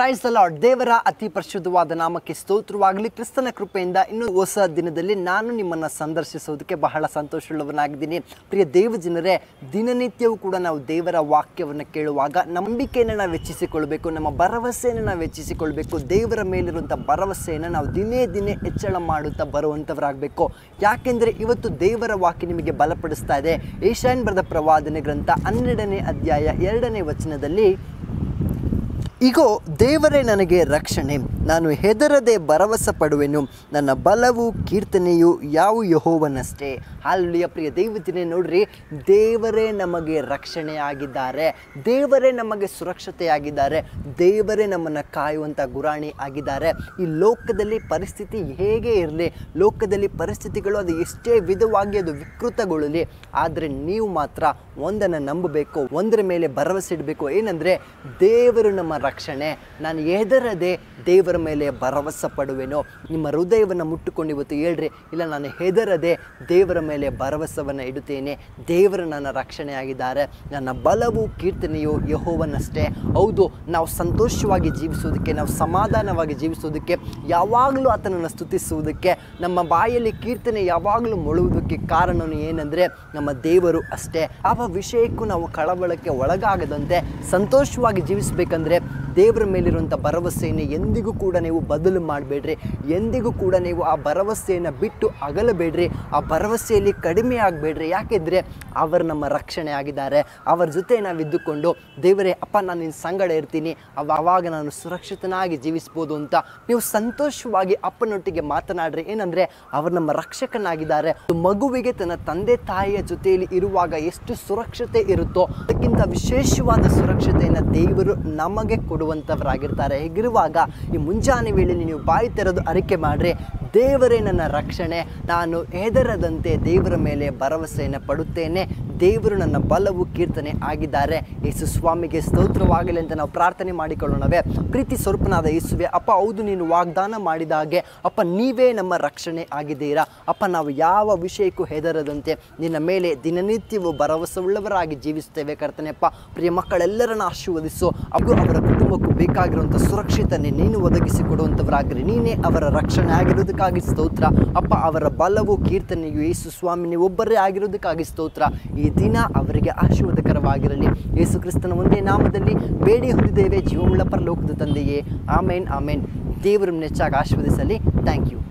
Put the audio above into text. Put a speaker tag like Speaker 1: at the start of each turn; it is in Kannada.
Speaker 1: ಪ್ರೈಸ್ ಲಾರ್ಡ್ ದೇವರ ಅತಿ ಪರಿಶುದ್ಧವಾದ ನಾಮಕ್ಕೆ ಸ್ತೋತ್ರವಾಗಲಿ ಕ್ರಿಸ್ತನ ಕೃಪೆಯಿಂದ ಇನ್ನೂ ಹೊಸ ದಿನದಲ್ಲಿ ನಾನು ನಿಮ್ಮನ್ನು ಸಂದರ್ಶಿಸೋದಕ್ಕೆ ಬಹಳ ಸಂತೋಷವುಳ್ಳವನಾಗಿದ್ದೀನಿ ಪ್ರಿಯ ದೇವ ಜನರೇ ದಿನನಿತ್ಯವೂ ಕೂಡ ನಾವು ದೇವರ ವಾಕ್ಯವನ್ನು ಕೇಳುವಾಗ ನಂಬಿಕೆಯನ್ನು ನಾವು ಹೆಚ್ಚಿಸಿಕೊಳ್ಬೇಕು ನಮ್ಮ ಭರವಸೆಯನ್ನು ನಾವು ಹೆಚ್ಚಿಸಿಕೊಳ್ಬೇಕು ದೇವರ ಮೇಲಿರುವಂಥ ಭರವಸೆಯನ್ನು ನಾವು ದಿನೇ ದಿನೇ ಹೆಚ್ಚಳ ಮಾಡುತ್ತಾ ಬರುವಂಥವರಾಗಬೇಕು ಯಾಕೆಂದರೆ ಇವತ್ತು ದೇವರ ವಾಕ್ಯ ನಿಮಗೆ ಬಲಪಡಿಸ್ತಾ ಇದೆ ಏಷ್ಯಾನ್ ಬರೆದ ಪ್ರವಾದನೆ ಗ್ರಂಥ ಹನ್ನೆರಡನೇ ಅಧ್ಯಾಯ ಎರಡನೇ ವಚನದಲ್ಲಿ ಇಗೋ ದೇವರೇ ನನಗೆ ರಕ್ಷಣೆ ನಾನು ಹೆದರದೆ ಭರವಸೆ ಪಡುವೆನು ನನ್ನ ಬಲವು ಕೀರ್ತನೆಯು ಯಾವ ಯಹೋವನಷ್ಟೇ ಅಲ್ಲಿಯ ಪ್ರಿಯ ದೈವತಿನೇ ನೋಡ್ರಿ ದೇವರೇ ನಮಗೆ ರಕ್ಷಣೆ ಆಗಿದ್ದಾರೆ ದೇವರೇ ನಮಗೆ ಸುರಕ್ಷತೆಯಾಗಿದ್ದಾರೆ ದೇವರೇ ನಮ್ಮನ್ನು ಕಾಯುವಂಥ ಗುರಾಣಿ ಆಗಿದ್ದಾರೆ ಈ ಲೋಕದಲ್ಲಿ ಪರಿಸ್ಥಿತಿ ಹೇಗೆ ಇರಲಿ ಲೋಕದಲ್ಲಿ ಪರಿಸ್ಥಿತಿಗಳು ಅದು ಎಷ್ಟೇ ವಿಧವಾಗಿ ಅದು ವಿಕೃತಗೊಳ್ಳಲಿ ಆದರೆ ನೀವು ಮಾತ್ರ ಒಂದನ್ನು ನಂಬಬೇಕು ಒಂದರ ಮೇಲೆ ಭರವಸೆ ಇಡಬೇಕು ಏನಂದರೆ ದೇವರು ನಮ್ಮ ರಕ್ಷಣೆ ನಾನು ಹೆದರದೆ ದೇವರ ಮೇಲೆ ಭರವಸೆ ಪಡುವೆನೋ ನಿಮ್ಮ ಹೃದಯವನ್ನು ಮುಟ್ಟುಕೊಂಡು ಇವತ್ತು ಹೇಳ್ರಿ ಇಲ್ಲ ನಾನು ಹೆದರದೆ ದೇವರ ಮೇಲೆ ಭರವಸವನ್ನು ಇಡುತ್ತೇನೆ ದೇವರು ನನ್ನ ರಕ್ಷಣೆ ಆಗಿದ್ದಾರೆ ನನ್ನ ಬಲವು ಕೀರ್ತನೆಯು ಯಹೋವನಷ್ಟೇ ಹೌದು ನಾವು ಸಂತೋಷವಾಗಿ ಜೀವಿಸೋದಕ್ಕೆ ನಾವು ಸಮಾಧಾನವಾಗಿ ಜೀವಿಸೋದಕ್ಕೆ ಯಾವಾಗಲೂ ಆತನನ್ನು ಸ್ತುತಿಸುವುದಕ್ಕೆ ನಮ್ಮ ಬಾಯಲ್ಲಿ ಕೀರ್ತನೆ ಯಾವಾಗಲೂ ಮೊಳುವುದಕ್ಕೆ ಕಾರಣನು ಏನಂದರೆ ನಮ್ಮ ದೇವರು ಅಷ್ಟೇ ಯಾವ ವಿಷಯಕ್ಕೂ ನಾವು ಕಳವಳಕ್ಕೆ ಒಳಗಾಗದಂತೆ ಸಂತೋಷವಾಗಿ ಜೀವಿಸಬೇಕಂದ್ರೆ ದೇವರ ಮೇಲಿರುವಂಥ ಭರವಸೆಯನ್ನು ಎಂದಿಗೂ ಕೂಡ ನೀವು ಬದಲು ಮಾಡಬೇಡ್ರಿ ಎಂದಿಗೂ ಕೂಡ ನೀವು ಆ ಭರವಸೆಯನ್ನು ಬಿಟ್ಟು ಅಗಲಬೇಡ್ರಿ ಆ ಭರವಸೆಯಲ್ಲಿ ಕಡಿಮೆ ಆಗಬೇಡ್ರಿ ಯಾಕೆಂದರೆ ಅವರು ನಮ್ಮ ರಕ್ಷಣೆ ಆಗಿದ್ದಾರೆ ಅವರ ಜೊತೆ ನಾವು ಇದ್ದುಕೊಂಡು ದೇವರೇ ಅಪ್ಪ ನಾನು ನಿನ್ನ ಸಂಗಡ ಇರ್ತೀನಿ ಅವ ಆವಾಗ ನಾನು ಸುರಕ್ಷಿತನಾಗಿ ಜೀವಿಸ್ಬೋದು ಅಂತ ನೀವು ಸಂತೋಷವಾಗಿ ಅಪ್ಪನೊಟ್ಟಿಗೆ ಮಾತನಾಡ್ರಿ ಏನಂದರೆ ಅವರು ನಮ್ಮ ರಕ್ಷಕನಾಗಿದ್ದಾರೆ ಒಂದು ಮಗುವಿಗೆ ತನ್ನ ತಂದೆ ತಾಯಿಯ ಜೊತೆಯಲ್ಲಿ ಇರುವಾಗ ಎಷ್ಟು ಸುರಕ್ಷತೆ ಇರುತ್ತೋ ಅದಕ್ಕಿಂತ ವಿಶೇಷವಾದ ಸುರಕ್ಷತೆಯನ್ನು ದೇವರು ನಮಗೆ ಕೊಡುವಂಥವರಾಗಿರ್ತಾರೆ ಹೀಗಿರುವಾಗ ಈ ಮುಂಜಾನೆ ವೇಳೆಯಲ್ಲಿ ನೀವು ಬಾಯಿ ತೆರೆದು ಅರಿಕೆ ಮಾಡ್ರಿ ದೇವರೇ ನನ್ನ ರಕ್ಷಣೆ ನಾನು ಹೆದರದಂತೆ ದೇವರ ಮೇಲೆ ಭರವಸೆಯನ್ನು ಪಡುತ್ತೇನೆ ದೇವರು ನನ್ನ ಬಲವು ಕೀರ್ತನೆ ಆಗಿದ್ದಾರೆ ಯೇಸು ಸ್ವಾಮಿಗೆ ಸ್ತೋತ್ರವಾಗಲಿ ಅಂತ ನಾವು ಪ್ರಾರ್ಥನೆ ಮಾಡಿಕೊಳ್ಳೋಣವೇ ಪ್ರೀತಿ ಸ್ವರೂಪನಾದ ಯೇಸುವೆ ಅಪ್ಪ ಹೌದು ನೀನು ವಾಗ್ದಾನ ಮಾಡಿದ ಹಾಗೆ ಅಪ್ಪ ನೀವೇ ನಮ್ಮ ರಕ್ಷಣೆ ಆಗಿದ್ದೀರಾ ಅಪ್ಪ ನಾವು ಯಾವ ವಿಷಯಕ್ಕೂ ಹೆದರದಂತೆ ನಿನ್ನ ಮೇಲೆ ದಿನನಿತ್ಯವೂ ಭರವಸೆ ಉಳ್ಳವರಾಗಿ ಜೀವಿಸ್ತೇವೆ ಕರ್ತನೆಪ್ಪ ಪ್ರಿಯ ಮಕ್ಕಳೆಲ್ಲರನ್ನ ಆಶೀರ್ವದಿಸು ಹಾಗೂ ಅವರ ಕುಟುಂಬಕ್ಕೂ ಬೇಕಾಗಿರುವಂಥ ಸುರಕ್ಷಿತನೆ ನೀನು ಒದಗಿಸಿ ಕೊಡುವಂಥವರಾಗಿರಿ ನೀನೇ ಅವರ ರಕ್ಷಣೆ ಆಗಿರೋದಕ್ಕಾಗಿ ಸ್ತೋತ್ರ ಅಪ್ಪ ಅವರ ಬಲವು ಕೀರ್ತನೆಯು ಯೇಸು ಸ್ವಾಮಿ ನೀವು ಒಬ್ಬರೇ ಆಗಿರೋದಕ್ಕಾಗಿ ಸ್ತೋತ್ರ ಈ ದಿನ ಅವರಿಗೆ ಆಶೀರ್ವಾದಕರವಾಗಿರಲಿ ಯೇಸು ಕ್ರಿಸ್ತನ ಒಂದೇ ನಾಮದಲ್ಲಿ ಬೇಡಿ ಹೊಂದಿದ್ದೇವೆ ಜೀವವುಳ್ಳ ಪರಲೋಕದ ತಂದೆಯೇ ಆಮೇನ್ ಆಮೇನ್ ದೇವರು ನೆಚ್ಚಾಗಿ ಆಶೀರ್ವದಿಸಲಿ ಥ್ಯಾಂಕ್ ಯು